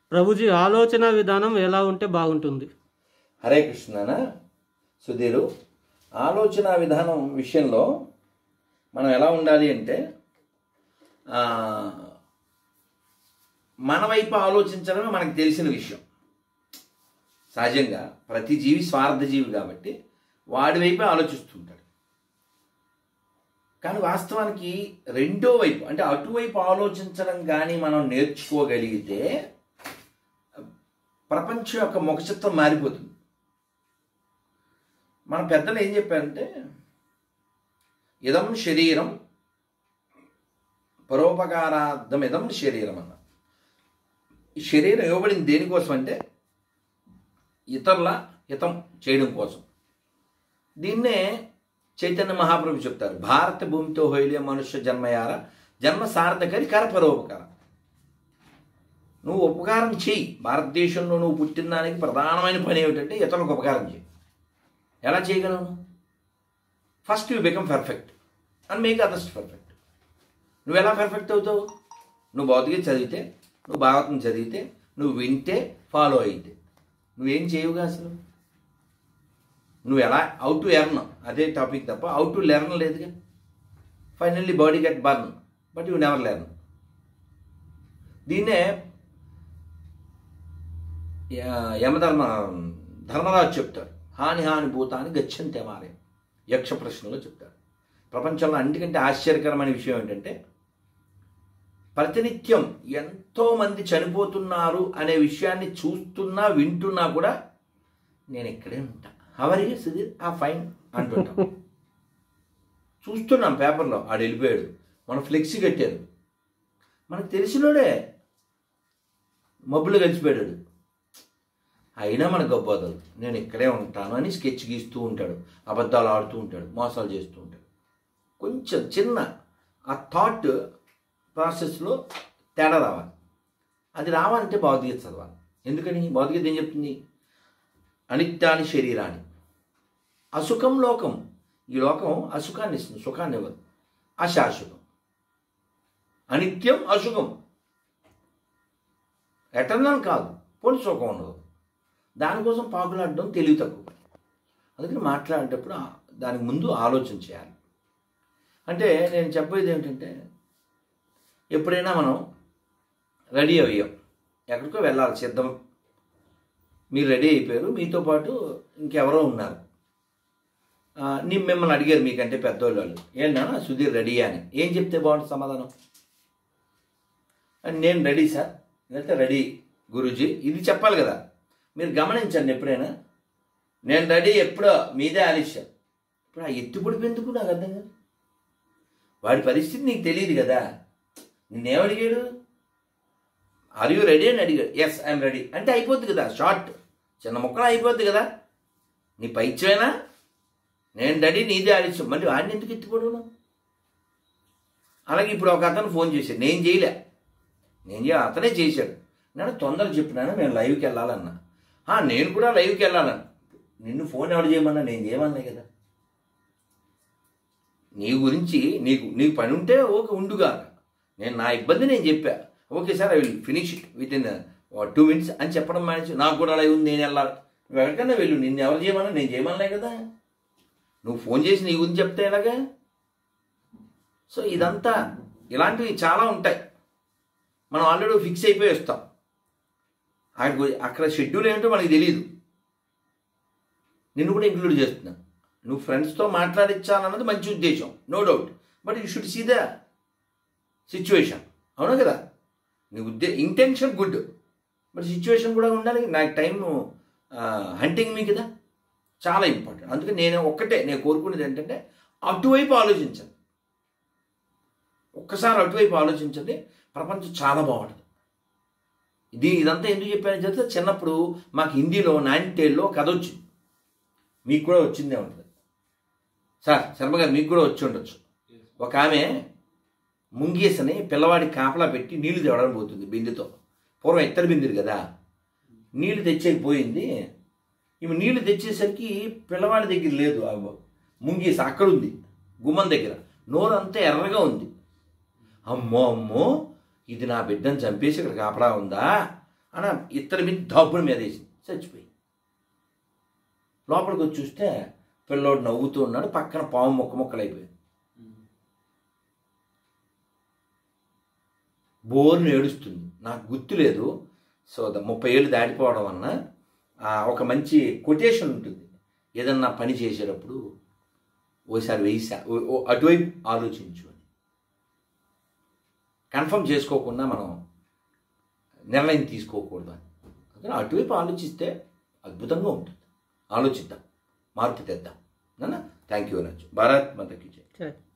ప్రభుజీ ఆలోచన విధానం ఎలా ఉంటే బాగుంటుంది హరే కృష్ణన సుధీరు ఆలోచన విధానం విషయంలో మనం ఎలా ఉండాలి అంటే ఆ, మన వైపు ఆలోచించడమే మనకు తెలిసిన విషయం సహజంగా ప్రతి జీవి స్వార్థ జీవి కాబట్టి వాడి వైపే ఆలోచిస్తుంటాడు కానీ వాస్తవానికి రెండో వైపు అంటే అటువైపు ఆలోచించడం కానీ మనం నేర్చుకోగలిగితే ప్రపంచం యొక్క ముఖచిత్రం మారిపోతుంది మన పెద్దలు ఏం చెప్పారంటే ఇదం శరీరం పరోపకారార్థం ఇదం శరీరం అన్న ఈ శరీరం ఇవ్వబడింది దేనికోసం అంటే ఇతరుల హితం చేయడం కోసం దీన్నే చైతన్య మహాప్రభు చెప్తారు భారత భూమితో హోయిలే మనుష్య జన్మయార జన్మ సార్థకరి కరపరోపకారం నువ్వు ఉపకారం చేయి భారతదేశంలో నువ్వు పుట్టిన దానికి ప్రధానమైన పని ఏమిటంటే ఇతరులకు ఉపకారం చేయి ఎలా చేయగలవు నువ్వు? First you become perfect and make others perfect నువ్వు ఎలా పర్ఫెక్ట్ అవుతావు నువ్వు భౌతిక చదివితే నువ్వు భాగవతం చదివితే నువ్వు వింటే ఫాలో అయితే నువ్వేం చేయవుగా అసలు నువ్వు ఎలా హౌ టు ఎర్న్ అదే టాపిక్ తప్ప హౌ టు లెర్న్ లేదుగా finally body get burn but you never learn దీన్నే య- యమధర్మ ధర్మరాజు చెప్తారు హాని హాని భూతాన్ని గచ్చంతే మారే యక్ష ప్రశ్నలో చెప్తారు ప్రపంచంలో అన్నిటికంటే ఆశ్చర్యకరమైన విషయం ఏంటంటే ప్రతినిత్యం ఎంతో మంది చనిపోతున్నారు అనే విషయాన్ని చూస్తున్నా వింటున్నా కూడా నేను ఇక్కడే ఉంటా హవర్ యూ సుధీర్ ఆ ఫైన్ అంటుంటాం చూస్తున్నాం పేపర్లో ఆడు వెళ్ళిపోయాడు మన ఫ్లెక్సీ కట్టారు మనకు తెలిసినోడే మబ్బులు కలిసిపోయాడు అయినా మన గొప్పదలు నేను ఇక్కడే ఉంటాను అని స్కెచ్ గీస్తూ ఉంటాడు అబద్ధాలు ఆడుతూ ఉంటాడు మోసాలు చేస్తూ ఉంటాడు కొంచెం చిన్న ఆ థాట్ ప్రాసెస్లో తేడా రావాలి అది రావాలంటే భౌతికత చదవాలి ఎందుకని భౌతికత ఏం చెప్తుంది అనిత్యాని శరీరాన్ని అసుఖం లోకం ఈ లోకం అసుఖాన్ని ఇస్తుంది సుఖాన్ని ఇవ్వదు అశాశ్వతం అనిత్యం అసుఖం ఎటర్నల్ కాదు పోనీ సుఖం ఉండదు దానికోసం పాకులాడడం తెలివి తక్కువ అందుకని మాట్లాడేటప్పుడు ఆ- దానికి ముందు ఆలోచన చేయాలి అంటే నేను చెప్పేది ఏంటంటే ఎప్పుడైనా మనం రెడీ అయ్యాం ఎక్కడికో వెళ్ళాలి సిద్ధం మీరు రెడీ అయిపోయారు మీతో పాటు ఇంకెవరో ఉన్నారు ఆ, నీ మిమ్మల్ని అడిగారు మీకంటే పెద్దోళ్ళు వాళ్ళు ఏంటన్నా సుధీర్ రెడీ అని ఏం చెప్తే బాగుంటుంది సమాధానం అని నేను రెడీ సార్ లేకపోతే రెడీ గురూజీ ఇది చెప్పాలి కదా మీరు గమనించండి ఎప్పుడైనా నేను రెడీ ఎప్పుడో మీదే ఆలస్యం ఇప్పుడు ఆ ఎత్తి పొడిపెందుకు నాకు అర్థం కాదు వాడి పరిస్థితి నీకు తెలియదు కదా నిన్నేమడిగాడు ఆర్ యూ రెడీ అని అడిగాడు ఎస్ ఐఎమ్ రెడీ అంటే అయిపోద్ది కదా షార్ట్ చిన్న ముక్కలు అయిపోద్ది కదా నీ పైచ్యమేనా నేను రెడీ నీదే ఆలస్యం మళ్ళీ వాడిని ఎందుకు ఎత్తిపడవు అలాగే ఇప్పుడు ఒక అతను ఫోన్ చేశాడు నేను చేయలే నేను చేయ అతనే చేశాడు నేను తొందర చెప్పినాను నేను లైవ్కి వెళ్ళాలన్నా "ఆ, నేను కూడా లైవ్కి వెళ్ళాలన్నా నిన్ను ఫోన్ ఎవరు చేయమన్నా నేను చేయమన్నా కదా నీ గురించి నీకు నీకు పని ఉంటే ఓకే ఉండుగా నేను నా ఇబ్బంది నేను చెప్పా okay sir I will finish it within two minutes అని చెప్పడం మానేసి నాకు కూడా లైవ్ ఉంది నేను వెళ్ళాలి నువ్వు ఎక్కడికన్నా వెళ్ళు నిన్ను ఎవరు చేయమన్నా నేను చేయమనలే కదా నువ్వు ఫోన్ చేసి నీ గురించి చెప్తే ఎలాగా సో ఇదంతా ఇలాంటివి చాలా ఉంటాయి మనం ఆల్రెడీ ఫిక్స్ అయిపోయి వస్తాం అక్కడికి పోయి- అక్కడ షెడ్యూల్ ఏంటో మనకి తెలియదు నిన్ను కూడా ఇంక్లూడ్ చేస్తున్నా నువ్వు ఫ్రెండ్స్తో మాట్లాడించాలన్నది మంచి ఉద్దేశం no doubt but you should see the situation అవునా కదా నీ ఉద్దే ఇంటెన్షన్ గుడ్ బట్ సిచ్యువేషన్ కూడా ఉండాలి నాకు టైం హంటింగ్ మీ కదా చాలా ఇంపార్టెంట్ అందుకే నేను ఒక్కటే నేను కోరుకునేది ఏంటంటే అటువైపు ఆలోచించండి ఒక్కసారి అటువైపు ఆలోచించండి ప్రపంచం చాలా బాగుంటుంది ఇది ఇదంతా ఎందుకు చెప్పాను చెప్తే చిన్నప్పుడు మాకు హిందీలో నైన్టేల్లో కథ వచ్చింది మీకు కూడా వచ్చిందే ఉంటుంది సార్ శర్మ గారు మీకు కూడా వచ్చి ఉండొచ్చు ఒక ఆమె ముంగీసని పిల్లవాడికి కాపలా పెట్టి నీళ్లు తేవడానికి పోతుంది బిందెతో పూర్వం ఇత్తడి బిందెలు కదా నీళ్లు తెచ్చేకపోయింది ఈమె నీళ్లు తెచ్చేసరికి పిల్లవాడి దగ్గర లేదు ఆ ముంగీస అక్కడ ఉంది గుమ్మం దగ్గర నోరు అంతా ఎర్రగా ఉంది అమ్మో అమ్మో ఇది నా బిడ్డను చంపేసి ఇక్కడ కాపలా ఉందా అని ఇద్దరి మీద దబ్బుల మీద వేసింది చచ్చిపోయి లోపలికి వచ్చి చూస్తే పిల్లోడు నవ్వుతూ ఉన్నాడు పక్కన పాము ముక్క ముక్కలు అయిపోయింది బోర్ను ఏడుస్తుంది నాకు గుర్తులేదు సో ద ముప్పై ఏళ్ళు దాటిపోవడం వలన ఆ, ఒక మంచి కొటేషన్ ఉంటుంది ఏదన్నా పని చేసేటప్పుడు ఓసారి వేసా ఓ- ఓ అటువైపు ఆలోచించు అని కన్ఫర్మ్ చేసుకోకుండా మనం నిర్ణయం తీసుకోకూడదు అని అందుకని అటువైపు ఆలోచిస్తే అద్భుతంగా ఉంటుంది ఆలోచిద్దాం మార్పు తెద్దాం నాన్న thank you very much Bharat మాతకి జై సరే